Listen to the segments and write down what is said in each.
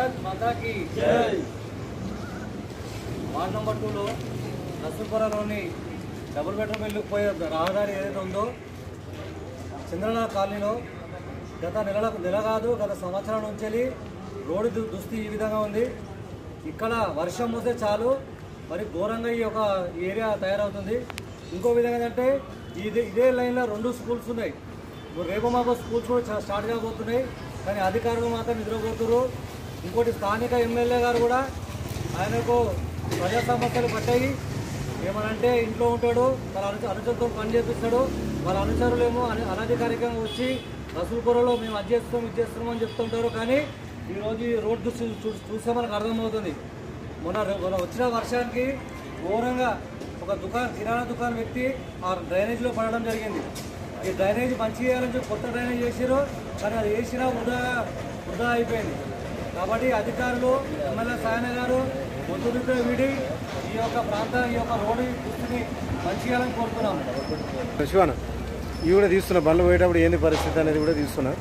భారత్ మాతాకి జై ward number టూలో నర్సుపురంలోని డబుల్ బెడ్రూమ్ ఇల్లు పోయే రహదారి ఏదైతే ఉందో చంద్రనాథ కాలనీలో గత నెల నెల కాదు గత సంవత్సరం నుంచి వెళ్ళి రోడ్డు దు- దుస్థితి ఈ విధంగా ఉంది ఇక్కడ వర్షం వస్తే చాలు మరి ఘోరంగా ఈ యొక్క ఏరియా తయారవుతుంది ఇంకో విధంగా ఏంటంటే ఇదే ఇదే లైన్లో రెండు స్కూల్స్ ఉన్నాయి ఇప్పుడు రేపు మాకు స్కూల్స్ కూడా చా- స్టార్ట్ కాబోతున్నాయి కానీ అధికారులు మాత్రం నిద్రపోతున్నారు ఇంకోటి స్థానిక ఎమ్మెల్యే గారు కూడా ఆయనకు ప్రజా సమస్యలు పట్టాయి ఏమనంటే ఇంట్లో ఉంటాడు వాళ్ళ అను అనుచరులతో పని చేపిస్తాడు వాళ్ళ అనుచరులేమో అన అనధికారికంగా వచ్చి రసూల్పురలో మేము అది చేస్తాం ఇది చేస్తున్నాం అని చెప్తుంటారు కానీ ఈరోజు ఈ రోడ్ చూసి చూ- చూస్తే మనకు అర్థమవుతుంది మొన్న రె- మొన్న వచ్చిన వర్షానికి ఘోరంగా ఒక దుకాణం కిరాణా దుకాణం వ్యక్తి ఆ డ్రైనేజీలో పడడం జరిగింది ఈ డ్రైనేజ్ మంచి చేయాలని చెప్పి కొత్త డ్రైనేజ్ చేసారు కానీ అది వేసినా వృధా వృధా అయిపోయింది కాబట్టి అధికారులు ఎమ్మెల్యే సాయన గారు పొద్దున్నతో విడి ఈ యొక్క ప్రాంతం ఈ యొక్క రోడ్డు దుస్థితిని మంచి చేయాలని కోరుతున్నాము శివాన ఇవి కూడా తీస్తున్నా బండ్లు పోయేటప్పుడు ఏంది పరిస్థితి అనేది కూడా తీస్తున్నా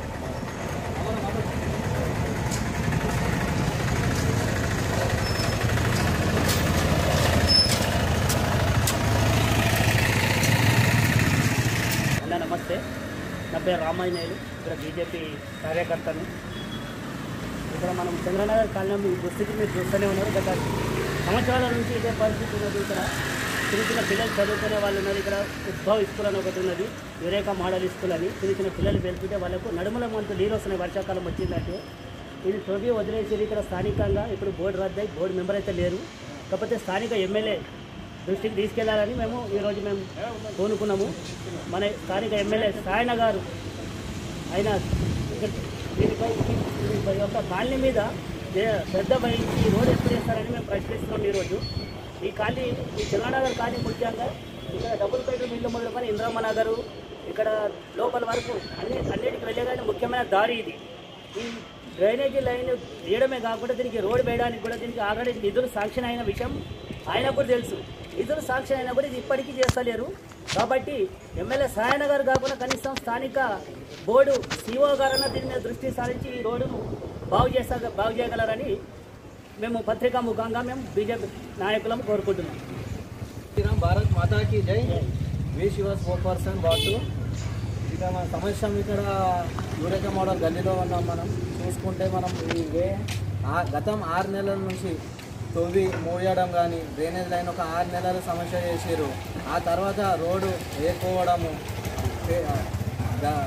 అన్న నమస్తే నా పేరు రామాయణయ్యలు ఇక్కడ బీజేపీ కార్యకర్తను ఇక్కడ మనం చంద్రనగర్ కాలనీ దుస్థితి మీరు చూస్తూనే ఉన్నారు గత సంవత్సరాల నుంచి ఇదే పరిస్థితి ఉన్నది ఇక్కడ చిన్న చిన్న పిల్లలు చదువుకునే వాళ్ళు ఉన్నారు ఇక్కడ ఉద్భవ స్కూల్ అని ఒకటి ఉన్నది వివేక మోడల్ స్కూల్ అని చిన్న చిన్న పిల్లలు వెళ్తుంటే వాళ్ళకు నడుముల మంతు నీరు వస్తున్నాయి వర్షాకాలం వచ్చిందంటే ఇది తొవ్వి వదిలేసి ఇక్కడ స్థానికంగా ఇప్పుడు బోర్డు రద్దు అయి బోర్డు మెంబర్ అయితే లేరు కాకపోతే స్థానిక ఎమ్మెల్యే దృష్టికి తీసుకెళ్లాలని మేము ఈరోజు మేము కోనుకున్నాము మన స్థానిక ఎమ్మెల్యే సాయన గారు ఆయన ఇక్కడ దీనిపై ఈ యొక్క కాలనీ మీద ఏ- శ్రద్ధ వహించి ఈ రోడ్ ఎప్పుడు చేస్తారని మేము ప్రశ్నిస్తున్నాం ఈరోజు ఈ కాలనీ ఈ చిల్లనగర్ కాలనీ ముఖ్యంగా ఇక్కడ డబుల్ బెడ్రూమ్ ఇల్లు మొదలుకొని ఇంద్రమ్మ నగరు ఇక్కడ లోపల వరకు అన్ని అన్నిటికి వెళ్ళేగానే ముఖ్యమైన దారి ఇది ఈ డ్రైనేజీ లైన్ వేయడమే కాకుండా దీనికి రోడ్ వేయడానికి కూడా దీనికి ఆల్రెడీ నిధులు శాంక్షన్ అయిన విషయం ఆయనకు కూడా తెలుసు నిధులు శాంక్షన్ అయినా కూడా ఇది ఇప్పటికీ చేస్తలేరు కాబట్టి ఎమ్మెల్యే సాయన గారు కాకుండా కనీసం స్థానిక బోర్డు సిఓ గారన్న దీని మీద దృష్టి సారించి ఈ రోడ్డును బాగు చేస్తా బాగు చేయగలరని మేము పత్రికా ముఖంగా మేము బీజేపీ నాయకులను కోరుకుంటున్నాం శ్రీరామ్ భారత్ మాతాకి జై వి శివ స్పోక్ పర్సన్ బాటు ఇక మన సమస్య ఇక్కడ యూరేక మోడల్ గల్లీలో ఉన్నాం మనం చూసుకుంటే మనం ఈ వే ఆ- గతం ఆరు నెలల నుంచి తొవ్వి మూయడం కానీ డ్రైనేజ్ లైన్ ఒక ఆరు నెలలు సమస్య చేసారు ఆ తర్వాత రోడ్డు వేసుకోవడము ఏ- దా-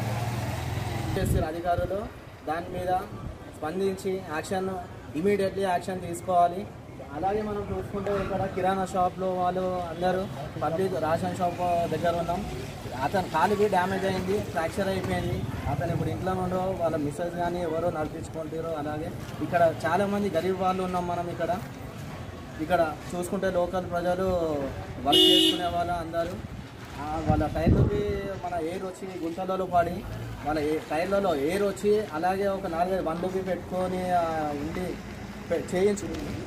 చేస్తారు అధికారులు దాని మీద స్పందించి యాక్షన్ ఇమీడియట్లీ యాక్షన్ తీసుకోవాలి అలాగే మనం చూసుకుంటే ఇక్కడ కిరాణా షాప్లో వాళ్ళు అందరూ పబ్లిక్ రేషన్ షాప్ దగ్గర ఉన్నాం అతను కాలుకి డ్యామేజ్ అయింది ఫ్రాక్చర్ అయిపోయింది అతను ఇప్పుడు ఇంట్లో నుండో వాళ్ళ మిస్సెస్ కానీ ఎవరో నడిపించుకుంటారో అలాగే ఇక్కడ చాలామంది గరీబ్ వాళ్ళు ఉన్నాం మనం ఇక్కడ ఇక్కడ చూసుకుంటే లోకల్ ప్రజలు వర్క్ చేసుకునే వాళ్ళు అందరూ ఆ, వాళ్ళ టైర్లకి మన ఎయిర్ వచ్చి గుంతలలో పడి వాళ్ళ ఏ టైర్లలో ఎయిర్ వచ్చి అలాగే ఒక నాలుగైదు బండ్లకి పెట్టుకొని ఆ, ఉండి పె- చేయించు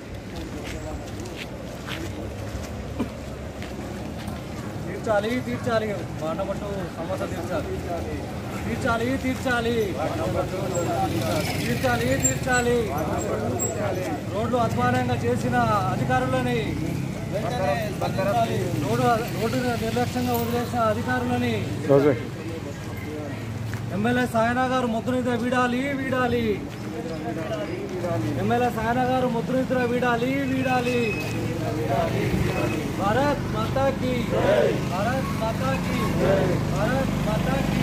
తీర్చాలి తీర్చాలి బాండపట్టు సమస్య తీర్చాలి తీర్చాలి తీర్చాలి తీర్చాలి తీర్చాలి రోడ్లు అధ్వానంగా చేసిన అధికారులని వెంటనే స్పందించాలి. రోడ్డు రోడ్డు నిర్లక్ష్యంగా వదిలేసిన అధికారులని ఓకే ఎమ్మెల్యే సాయన గారు ముద్రనిద్ర వీడాలి వీడాలి ఎమ్మెల్యే సాయన గారు ముద్రనిద్ర వీడాలి వీడాలి భారత్ మాతాకి భారత్ మాతాకి భారత్ మాతాకి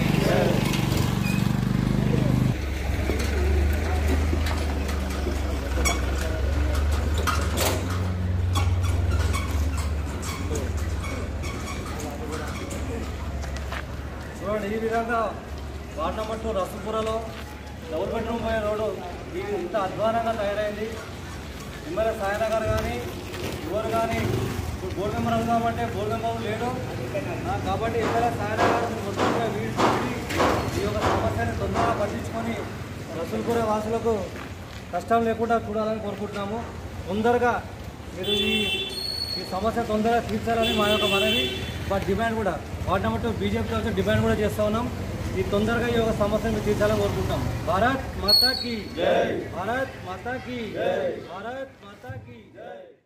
చూడండి ఈ విధంగా వార్డ్ నెంబర్ టూ రసపురలో డబుల్ బెడ్రూమ్ పోయే రోడ్డు ఈ ఇంత అధ్వానంగా తయారైంది ఎమ్మెల్యే సాయన గారు కానీ ఎవరు కానీ ఇప్పుడు బోర్డు మెంబర్ అవుదామంటే బోర్డు మెంబర్ లేడు ఆ, కాబట్టి ఎమ్మెల్యే సాయన గారు మొత్తంగా వీడి ఈ యొక్క సమస్యని తొందరగా పట్టించుకొని రసూల్పుర వాసులకు కష్టం లేకుండా చూడాలని కోరుకుంటున్నాము తొందరగా మీరు ఈ ఈ సమస్య తొందరగా తీర్చాలని మా యొక్క మనవి బట్ డిమాండ్ కూడా వార్డ్ నెంబర్ టూ బీజేపీ తరఫున డిమాండ్ కూడా చేస్తూ ఉన్నాం ఈ తొందరగా ఈ యొక్క సమస్యను మీరు తీర్చాలని కోరుకుంటాం భారత్ మాతా की భారత్ మాతా की భారత్ మాతా की